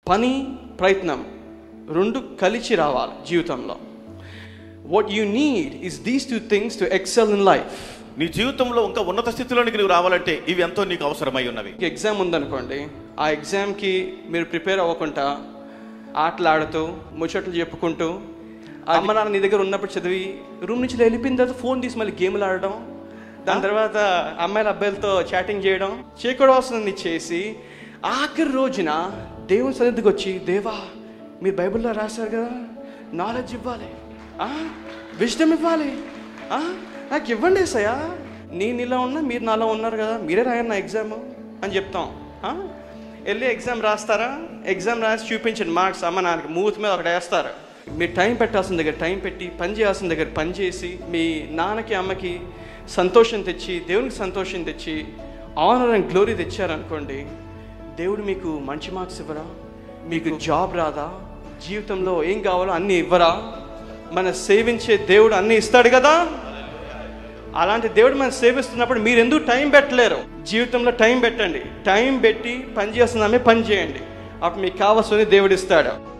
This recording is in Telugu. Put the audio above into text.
పని ప్రయత్నం రెండు కలిసి రావాలి జీవితంలో what you need is these two things to excel in life నీ జీవితంలో ఇంకా ఉన్నత స్థితిలోనికి నువ్వు రావాలంటే ఇవి ఎంతో నీకు అవసరమై ఉన్నవి ఎగ్జామ్ ఉందనుకోండి ఆ ఎగ్జామ్కి మీరు ప్రిపేర్ అవ్వకుండా ఆటలాడుతూ ముచ్చట్లు చెప్పుకుంటూ అమ్మ నాన్న నీ దగ్గర ఉన్నప్పుడు చదివి రూమ్ నుంచి వెళ్ళిపోయిన తర్వాత ఫోన్ తీసి మళ్ళీ గేమ్లు ఆడడం దాని తర్వాత అమ్మాయిల అబ్బాయిలతో చాటింగ్ చేయడం చేయకూడవలసింది చేసి ఆఖరి రోజున దేవుని సన్నిధికి వచ్చి దేవా మీరు బైబిల్లో రాశారు కదా నాలెడ్జ్ ఇవ్వాలి విజ్డమ్ ఇవ్వాలి ఆ, నాకు ఇవ్వండి సయా నేను ఇలా ఉన్నా మీరు నాలో ఉన్నారు కదా మీరే రాయండి నా ఎగ్జామ్ అని చెప్తాం ఆ? వెళ్ళి ఎగ్జామ్ రాస్తారా ఎగ్జామ్ రాసి చూపించండి మార్క్స్ అమ్మ నాన్నకి మూతి మీద ఒకటి వేస్తారు మీరు టైం పెట్టాల్సిన దగ్గర టైం పెట్టి పని చేయాల్సిన దగ్గర పని చేసి మీ నాన్నకి అమ్మకి సంతోషం తెచ్చి దేవునికి సంతోషం తెచ్చి ఆనర్ అండ్ గ్లోరీ తెచ్చారనుకోండి దేవుడు మీకు మంచి మార్క్స్ ఇవ్వరా మీకు జాబ్ రాదా జీవితంలో ఏం కావాలో అన్నీ ఇవ్వరా మన సేవించే దేవుడు అన్నీ ఇస్తాడు కదా అలాంటి దేవుడు మనం సేవిస్తున్నప్పుడు మీరు ఎందుకు టైం పెట్టలేరు జీవితంలో టైం పెట్టండి టైం పెట్టి పని చేస్తున్నామే పని చేయండి అప్పుడు మీకు కావాల్సింది దేవుడు ఇస్తాడు